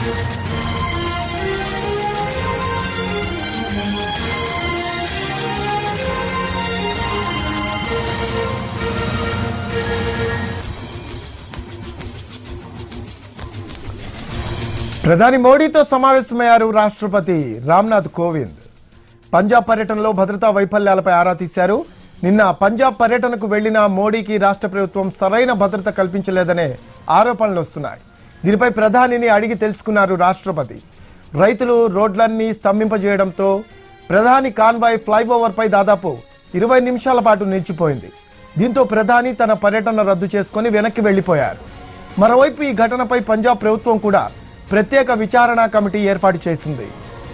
ప్రధాని మోడీతో సమావేశమయ్యారు రాష్ట్రపతి రామ్నాథ్ కోవింద్ పంజాబ్ పర్యటనలో భద్రతా వైఫల్యాలపై ఆరా తీశారు నిన్న పంజాబ్ పర్యటనకు వెళ్లిన మోడీకి రాష్ట్ర ప్రభుత్వం సరైన భద్రత కల్పించలేదనే ఆరోపణలు వస్తున్నాయి దీనిపై ప్రధానిని అడిగి తెలుసుకున్నారు రాష్ట్రపతి రైతులు రోడ్లన్నీ స్తంభింపజేయడంతో ప్రధాని కాన్వాయ్ ఫ్లైఓవర్పై దాదాపు ఇరవై నిమిషాల పాటు నిలిచిపోయింది దీంతో ప్రధాని తన పర్యటన రద్దు చేసుకుని వెనక్కి వెళ్లిపోయారు మరోవైపు ఈ ఘటనపై పంజాబ్ ప్రభుత్వం కూడా ప్రత్యేక విచారణ కమిటీ ఏర్పాటు చేసింది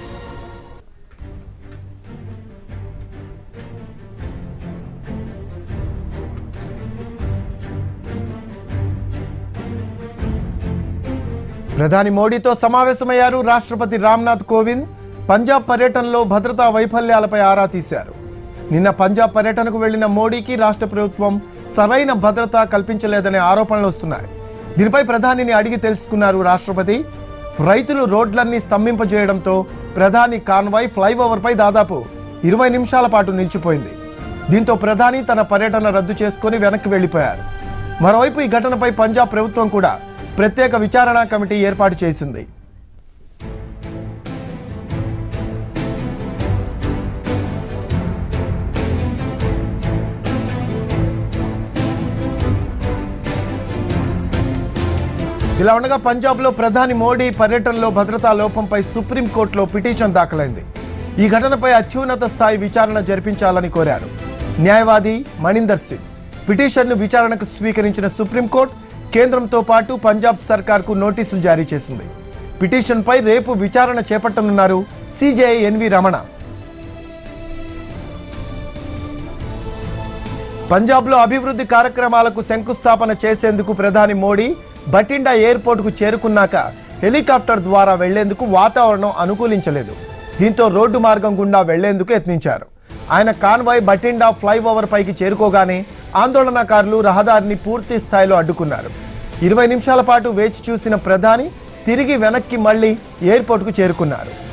ప్రధాని మోడీతో సమావేశమయ్యారు రాష్ట్రపతి రామ్నాథ్ కోవింద్ పంజాబ్ పర్యటనలో భద్రతా వైఫల్యాలపై ఆరా తీశారు నిన్న పంజాబ్ పర్యటనకు వెళ్లిన మోడీకి రాష్ట్ర ప్రభుత్వం సరైన భద్రత కల్పించలేదనే ఆరోపణలు వస్తున్నాయి దీనిపై ప్రధానిని అడిగి తెలుసుకున్నారు రాష్ట్రపతి రైతులు రోడ్లన్నీ స్తంభింపజేయడంతో ప్రధాని కాన్వాయ్ ఫ్లైఓవర్పై దాదాపు ఇరవై నిమిషాల పాటు నిలిచిపోయింది దీంతో ప్రధాని తన పర్యటన రద్దు చేసుకుని వెనక్కి వెళ్లిపోయారు మరోవైపు ఈ ఘటనపై పంజాబ్ ప్రభుత్వం కూడా ప్రత్యేక విచారణ కమిటీ ఏర్పాటు చేసింది ఇలా ఉండగా పంజాబ్లో ప్రధాని మోడీ పర్యటనలో భద్రతా లోపంపై సుప్రీంకోర్టులో పిటిషన్ దాఖలైంది ఈ ఘటనపై అత్యున్నత స్థాయి విచారణ జరిపించాలని కోరారు న్యాయవాది మణీందర్ సింగ్ పిటిషన్ను విచారణకు స్వీకరించిన సుప్రీంకోర్టు కేంద్రంతో పాటు పంజాబ్ సర్కార్కు నోటీసులు జారీ చేసింది పిటిషన్పై రేపు విచారణ చేపట్టనున్నారు సిజేఐ ఎన్వి రమణ పంజాబ్లో అభివృద్ధి కార్యక్రమాలకు శంకుస్థాపన చేసేందుకు ప్రధాని మోడీ బటిండా ఎయిర్పోర్టుకు చేరుకున్నాక హెలికాప్టర్ ద్వారా వెళ్లేందుకు వాతావరణం అనుకూలించలేదు దీంతో రోడ్డు మార్గం గుండా వెళ్లేందుకు యత్నించారు ఆయన కాన్వాయ్ బటిండా ఫ్లైఓవర్ పైకి చేరుకోగానే ఆందోళనకారులు రహదారిని పూర్తి స్థాయిలో అడ్డుకున్నారు ఇరవై నిమిషాల పాటు వేచి చూసిన ప్రధాని తిరిగి వెనక్కి మళ్లీ ఎయిర్పోర్టుకు చేరుకున్నారు